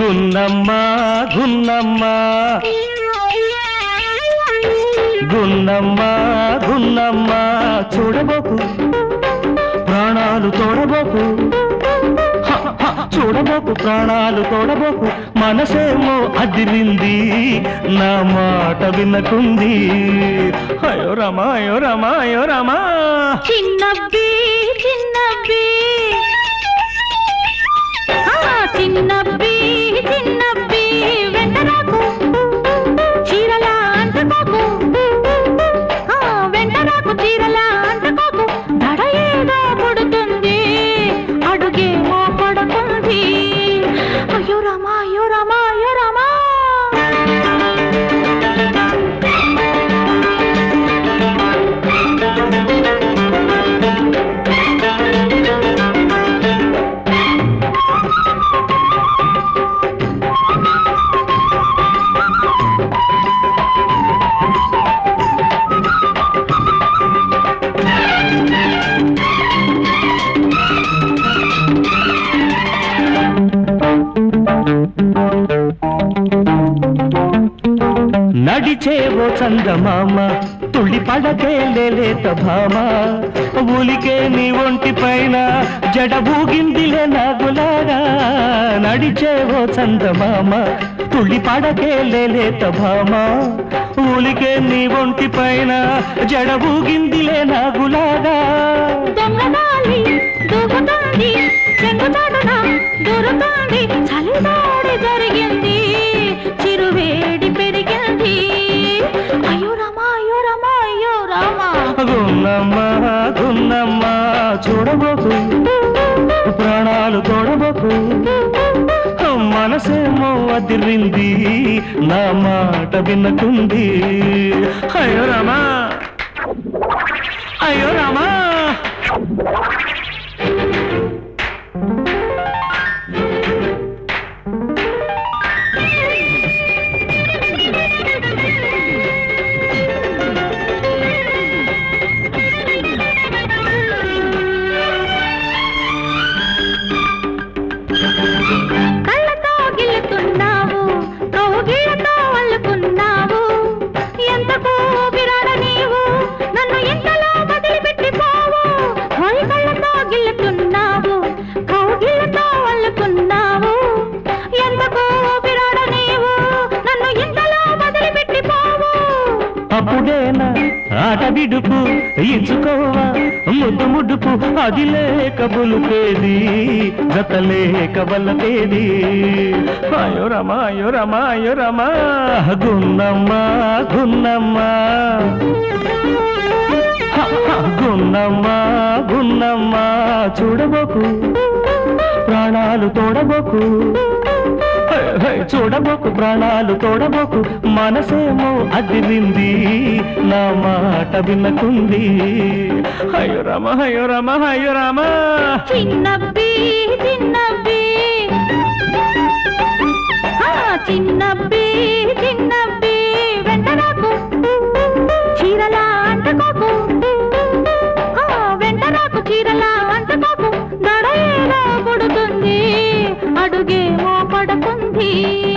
గున్నమ్మ గున్నమ్మ గున్నమ్మ గున్నమ్మ చూడబోకు ప్రాణాలు తోడబోకు హ, హ, చూడబోకు ప్రాణాలు తోడబోకు మనసేమో అదిరింది నా మాట వినకుంది అయ్యో రమా అయ్యో రమా అయ్యో రమా చిన్నబ్బి చిన్నబ్బి ఆ, చిన్నబ్బి చిన్నబ్బి వెంటరాకు చీరలా అంటుకోకు ఆ, వెంటరాకు చీరలా అంటుకోకు దడ ఏదో పుడుతుంది అడుగేమో పడుతుంది అయ్యో రామా అయ్యో రామా అయ్యో రామా నడిచేవో చందమామ తుళ్ళి పడకే లేత భామ ఊలికే నీ ఒంటి పైన జడ ఊగిందిలే నాగులాగా నడిచేవో చందమామ తుళ్ళి పడకే లేత భామ ఊలికే నీ ఒంటి పైన జడ ఊగిందిలే నాగులాగా దొంగదాలి దూకుతుంది చెంగుతాడున దూరుతుంది చలిదాడి జరిగింది చిరువేడి పెరిగింది అయ్యో రామా అయ్యో రామా అయ్యో రామా గున్నమ్మ గున్నమ్మ చూడబోకు ప్రాణాలు తోడబోకు మనసేమో అదిరింది నా మాట వినకుంది అయ్యో రామా అయ్యో రామా కళ్ళతో గిల్లుతున్నావు కౌగిళ్ళతో అల్లుకున్నావు ఎంతకు విరాడ నీవు నన్ను ఎంతలో వదిలిపెట్టిపోవు హోయ్ కళ్ళతో గిల్లుతున్నావు కౌగిళ్ళతో అల్లుకున్నావు ఎంతకు విరాడ నీవు నన్ను ఎంతలో వదిలిపెట్టిపోవు అప్పుడేనా ఆట విడుపు ఇచ్చుకోవా ముద్దు ముడుపు అది లేక బులుపేది జత లేక వల్లపేది అయ్యో రమా అయ్యో రమా అయ్యో రమా గున్నమ్మ గున్నమ్మ హ, హ, గున్నమ్మ గున్నమ్మ చూడబోకు ప్రాణాలు తోడబోకు హై, హై, చూడబోకు ప్రాణాలు తోడబోకు మనసేమో అదిరింది నా మాట వినకుంది అయ్యో రామ అయ్యో రామ అయ్యో రామ చిన్నబ్బి చిన్నబ్బి ఆ, చిన్నబ్బి చిన్నబ్బి వెంటరాకు చీరలా అంటుకోకు ఆ, వెంటరాకు చీరలా అంటుకోకు దడ ఏదో పుడుతుంది అడుగేమో పడుతుంది